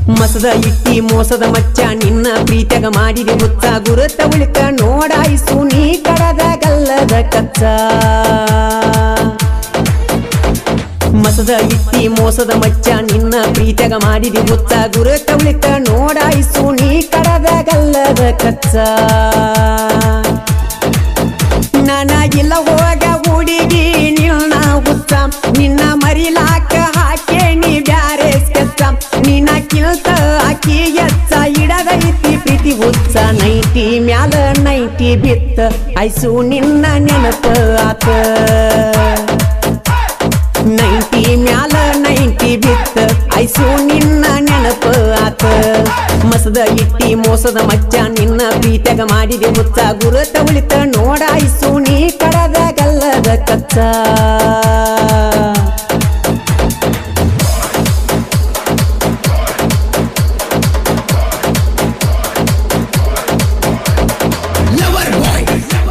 ಮಸದ ಇಟ್ಟಿ ಮೋಸದ ಮಚ್ಚ ನಿನ್ನ ಪ್ರೀತಿಯಾಗ ಮಾಡಿದೆ ಹುಚ್ಚ ಗುರುತ ಉಳಿತ ನೋಡಾಯಿಸು ನೀ ಕಡದ ಗಲ್ಲದ ಕಚ್ಚ ಮಸದ ಇಟ್ಟಿ ಮೋಸದ ಮಚ್ಚ ನಿನ್ನ ಪ್ರೀತಿಯಾಗ ಮಾಡಿದೆ ಹುಚ್ಚ ಗುರುತ ಉಳಿತ ನೋಡಾಯಿಸು ನೀ ಕಡದ ಗಲ್ಲದ ಕಚ್ಚ ನನಗಿಲ್ಲ ಹೋಗ ಹುಡುಗಿ ನಿನ್ನ ಹುಚ್ಚ ನಿನ್ನ ಮರಿಲಾಕ ಹಾಕೆ ನೀ ಬ್ಯಾರೆ ಸ್ಕೆಚ್ಚ ನಿನ್ನ ಕಿಲ್ತ ಹಾಕಿ ಎಚ್ಚ ಇಡದೈತಿ ಪ್ರೀತಿ ಹುಚ್ಚ ನೈಟಿ ಮ್ಯಾಲ ನೈಟಿ ಬಿತ್ತ ಐಸು ನಿನ್ನ ನೆನಪ ಆತ ನೈಂಟಿ ಮ್ಯಾಲ ನೈಂಟಿ ಬಿತ್ತ ಐಸು ನಿನ್ನ ನೆನಪ ಆತ ಮಸದ ಇಟ್ಟಿ ಮೋಸದ ಮಚ್ಚ ನಿನ್ನ ಪ್ರೀತಿಯಾಗ ಮಾಡಿದೆ ಹುಚ್ಚ ಗುರುತ ಉಳಿತ ನೋಡ ಐಸು ನೀ ಕಡದ ಗಲ್ಲದ ಕಚ್ಚ Lover boy.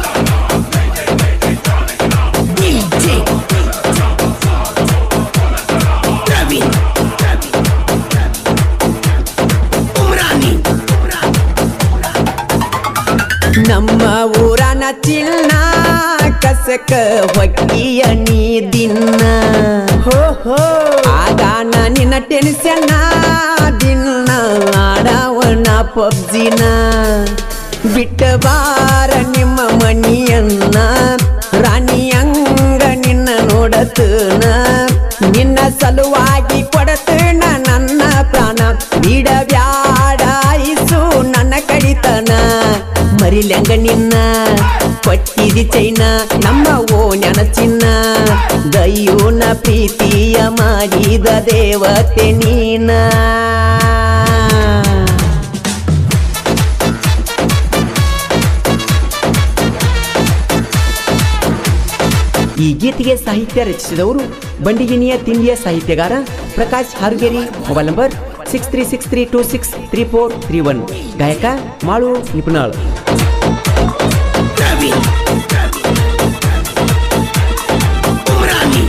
DJ. Pravin. Umrani. ನಮ್ಮ ಊರನ ಚಿನ್ನ ಕಸಕ ಹೊಕ್ಕಿಯ ನೀ ದಿನ ಹೋ ಹೋ ಆಗ ನಾ ನಿನ್ನ ಟೆನ್ಷನ್ ದಿನ ಆಡವನ ಪಬ್ಜಿನ ಬಿಟ್ಟ ಬಾರ ನಿಮ್ಮ ಮನಿಯನ್ನ ರಾಣಿಯಂಗ ನಿನ್ನ ನೋಡತನ ನಿನ್ನ ಸಲುವಾಗಿ ಕೊಡತನ ನನ್ನ ಪ್ರಾಣ ಬಿಡಬ್ಯಾಡ ಐಸು ನನ್ನ ಕಡಿತನ ಮರಿಲ್ಯಂಗ ನಿನ್ನ ಕೊಟ್ಟಿದಿ ಚೈನ ನಮ್ಮ ಓಣ್ಯನ ಚಿನ್ನ ದಯ್ಯೋನ ಪ್ರೀತಿಯ ಮಾಡಿದ ದೇವತೆ ನೀನ ಈ ಗೀತೆಗೆ ಸಾಹಿತ್ಯ ರಚಿಸಿದವರು ಬಂಡಿಗಿನಿಯ ತಿಂಡಿಯ ಸಾಹಿತ್ಯಗಾರ Prakash Harugeri mobile number six three six three two six three four three one ಗಾಯಕ Malu Nipanal Pravin. Umrani.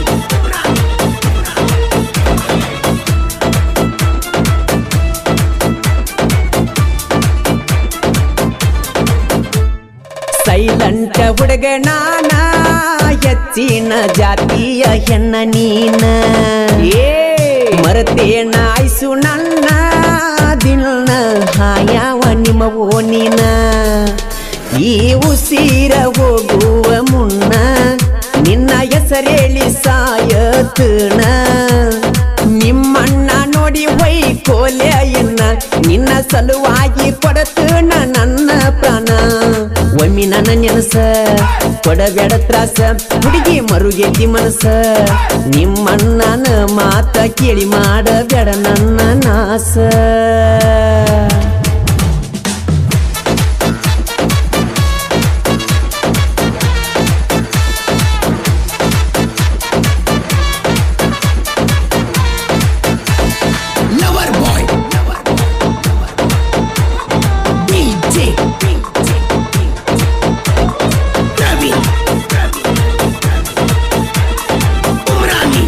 Silent ಹುಡುಗ ನಾನ ಹೆಚ್ಚಿನ ಜಾತಿಯ ಹೆಣ್ಣ ನೀನ ಏ ಮರತೇನ ಆಯ್ಸು ನನ್ನ ದಿನ ಹಾಯವ ನಿಮ್ಮ ಓನಿನ ಈ ಉಸಿರ ಹೋಗುವ ಮುನ್ನ ನಿನ್ನ ಹೆಸರೇಳಿ ಸಾಯತನ ನಿಮ್ಮಣ್ಣ ನೋಡಿ ವೈ ಕೋಲೆಯನ್ನ ನಿನ್ನ ಸಲುವಾಗಿ ಕೊಡತನ ನನ್ನ ಪ್ರಾಣ ಒಮ್ಮಿ ನನ್ನ ನೆನಸ ಕೊಡಬೇಡ ತ್ರಾಸ ಹುಡುಗಿ ಮರುಗೆದ್ದಿ ಮನಸ ನಿಮ್ಮಣ್ಣನ ಮಾತ ಕೇಳಿ ಮಾಡಬೇಡ ನನ್ನ ನಾಸ Lover boy. DJ. Pravin. Umrani.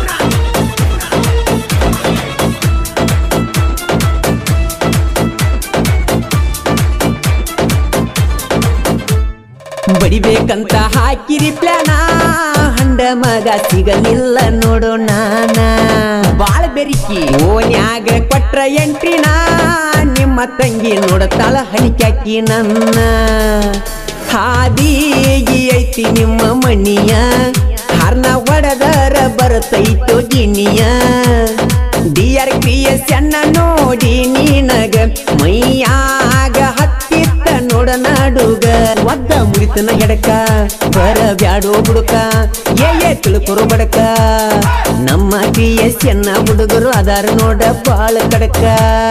ಬಡಿಬೇಕಂತ ಹಾಕಿರಿ ಪ್ಲಾನ ಹಂಡ ಮಗ ಸಿಗಲಿಲ್ಲ ನೋಡು ನಾನ ಬಾಳ ಬೆರಿಕಿ ಓನ್ಯಾಗ ಕೊಟ್ರ ಎಂಟ್ರಿನ ನಿಮ್ಮ ತಂಗಿ ನೋಡತಾಳ ಹಣಿಕ್ಯಾಕಿ ನನ್ನ ಹಾದಿಗಿ ಐತಿ ನಿಮ್ಮ ಮಣಿಯ ಹಾರ್ನ ಹೊಡೆದರ ಬರತೈತೋ ಗಿನಿಯ ಡಿಯರ್ ಕ್ರಿಯಸನ್ನ ನೋಡಿ ನೀನಗ ಮೈಯಾಗ ಹತ್ತಿತ್ತ ನೋಡ ನಾಡುಗ ಒದ್ದ ಮುರಿತನ ಹೆಡಕ ಬರ ಬ್ಯಾಡೋ ಬುಡುಕ ಏ ಏ ತಿಳ್ಕೊರು ಬಡಕ ನಮ್ಮ ಕ್ರಿಯಸನ್ನ ಹುಡುಗರು ಅದಾರ ನೋಡ ಬಾಳ ಕಡಕ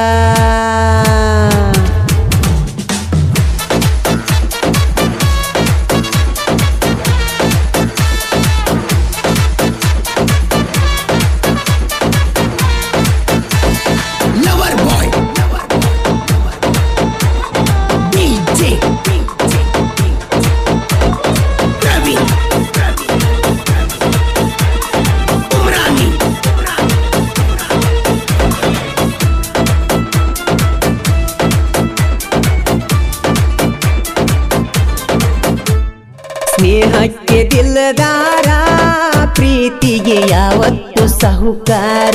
Lover boy. DJ. Pravin. Umrani.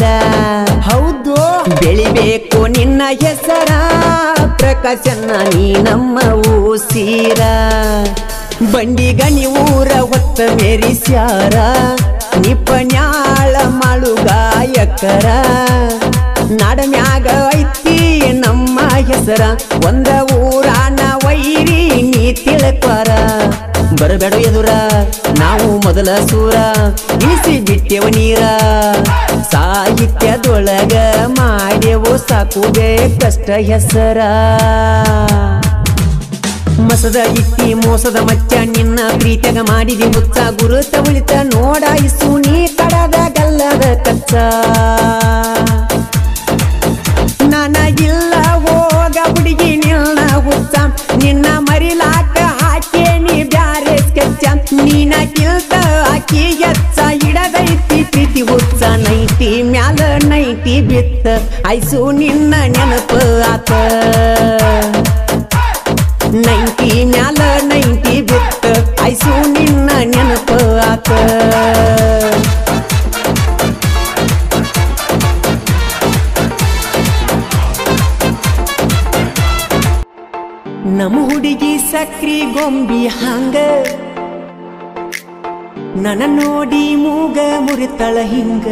ಬ್ಯಾಡ ಹೌದು ಬೆಳಿಬೇಕು ನಿನ್ನ ಹೆಸರ ಪ್ರಕಾಶನ ನೀ ನಮ್ಮ ಊಸೀರ ಬಂಡಿ ಗಣಿ ಊರ ಹೊತ್ತ ಮೇರಿಸ್ಯಾರ ನಿಪನ್ಯಾಳ ಮಾಡು ಗಾಯಕರ ನಾಡಮ್ಯಾಗ ಐತಿ ನಮ್ಮ ಹೆಸರ ಒಂದ ಊರಾನ ವೈರಿ ನೀ ತಿಳ್ಕೊರ ಬರಬೇಡ ಎದುರ ನಾವು ಮೊದಲ ಸೂರ ಇಳಿಸಿ ಬಿಟ್ಟೆವ ನೀರ ಸಾಹಿತ್ಯದೊಳಗ ಮಾಡ್ಯವು ಸಾಕು ಬೇಕಷ್ಟ ಹೆಸರ ಮಸದ ಇಟ್ಟಿ ಮೋಸದ ಮಚ್ಚ ನಿನ್ನ ಪ್ರೀತಿಯಾಗ ಮಾಡಿದಿ ಮುಚ್ಚ ಗುರುತ ಉಳಿತ ನೋಡಾಯಿಸು ನೀ ಕಡದ ಗಲ್ಲದ ಕಚ್ಚ ನನಗಿಲ್ಲ ಹೋಗ ಹುಡುಗಿ ನಿನ್ನ ಹುಚ್ಚ ನಿನ್ನ ಮರಿಲಾಕ ಹಾಕಿ ನೀ ಬ್ಯಾರೆ ಸ್ಕೆಚ್ಚ ನೀನ ಕಿಲ್ತ ಹಾಕಿ ಎಚ್ಚ ಹಿಡದೈತಿ ಪ್ರೀತಿ ಹುಚ್ಚ ನೈಟಿ ಮ್ಯಾಲ ನೈಟಿ ಬಿತ್ತ ಐಸು ನಿನ್ನ ನೆನಪ ಆತ ನೈಂಟಿ ಮ್ಯಾಲ ನೈಂಟಿ ಬಿತ್ತ ಐಸು ನಿನ್ನ ನೆನಪ ಆತ ನಮ್ಮ ಹುಡುಗಿ ಸಕ್ರಿ ಗೊಂಬಿ ಹಂಗ ನನ್ನ ನೋಡಿ ಮೂಗ ಮುರಿತಳ ಹಿಂಗ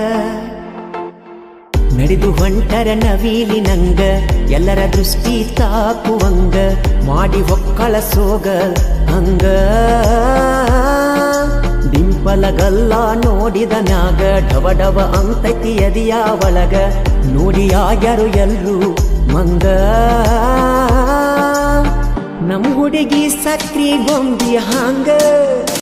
ನಡೆದು ಹೊಂಟರ ನವೀಲಿ ನಂಗ ಎಲ್ಲರ ದೃಷ್ಟಿ ತಾಕುವಂಗ ಮಾಡಿ ಹೊಕ್ಕಳ ಸೋಗ ಹಂಗ ಡಿಂಪಲಗಲ್ಲ ನೋಡಿದ ಮ್ಯಾಗ ಡವ ಡವ ಅಂತೈತಿ ಎದಿಯ ಒಳಗ ನೋಡಿ ಆಗ್ಯಾರು ಎಲ್ರು ಮಂಗ ನಮ್ ಹುಡುಗಿ ಸಕ್ರಿ ಗೊಂಬಿ ಹಂಗ